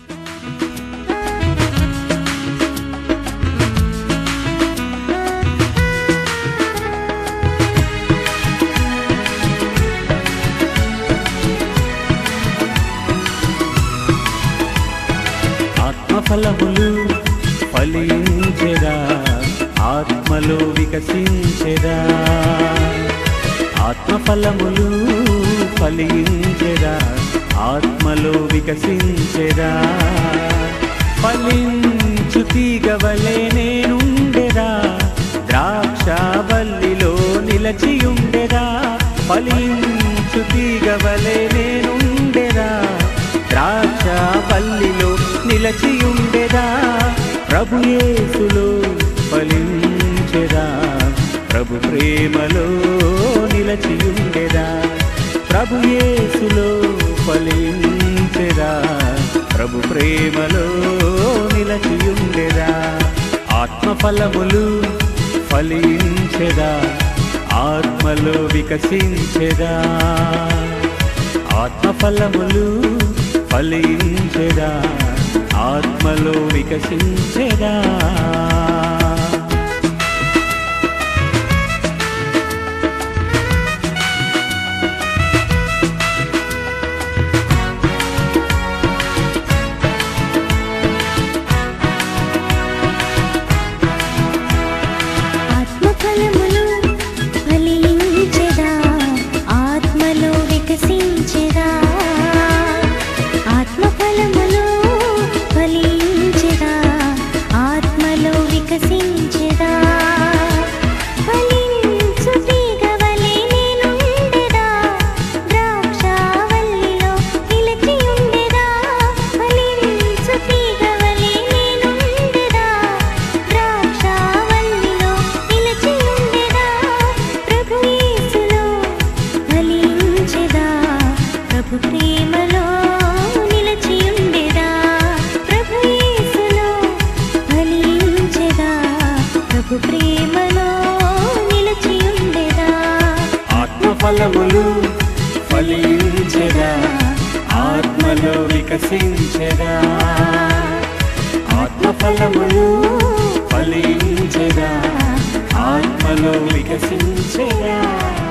ఆత్మఫలములు ఫలించెదా ఆత్మలో వికసించెదా ఆత్మఫలములు ఫలించెదా ఆత్మలో వికసించెదా ఫలించు తీగవలే నేనుండెదా ద్రాక్షవల్లిలో నిలచియుండెదా ఫలించు తీగవలే నేనుండెదా ద్రాక్షవల్లిలో నిలచియుండెదా ప్రభు యేసులో ఫలించెదా ప్రభు ప్రేమలో నిలచియుండెదా ప్రభు యేసులో ఫలించెదా ప్రభు ప్రేమలో నిలచియుండెదా ఆత్మఫలములు ఫలించెదా ఆత్మలో వికసించెదా ఆత్మఫలములు ఫలించెదా ఆత్మలో వికసించెదా ఆత్మఫలములు ఫలించెదా ఆత్మలో వికసించెదా ఆత్మఫలములు ఫలించెదా ఆత్మలో వికసించెదా ఫలించు తీగవలె నేనుండెదా ద్రాక్షావల్లిలో నిలిచియుండెదా ఫలించు తీగవలె నేనుండెదా ద్రాక్షావల్లిలో నిలిచియుండెదా ప్రభు యేసులో ఫలించెదా ప్రభు ప్రేమలో నిలిచియుండెదా ప్రభు యేసులో ఫలించెదా ప్రభు ప్రేమలో నిలిచియుండెదా ఆత్మఫలములు ఫలించెదా ఆత్మలో వికసించెదా ఆత్మఫలములు ఫలించెదా ఆత్మలో వికసించెదా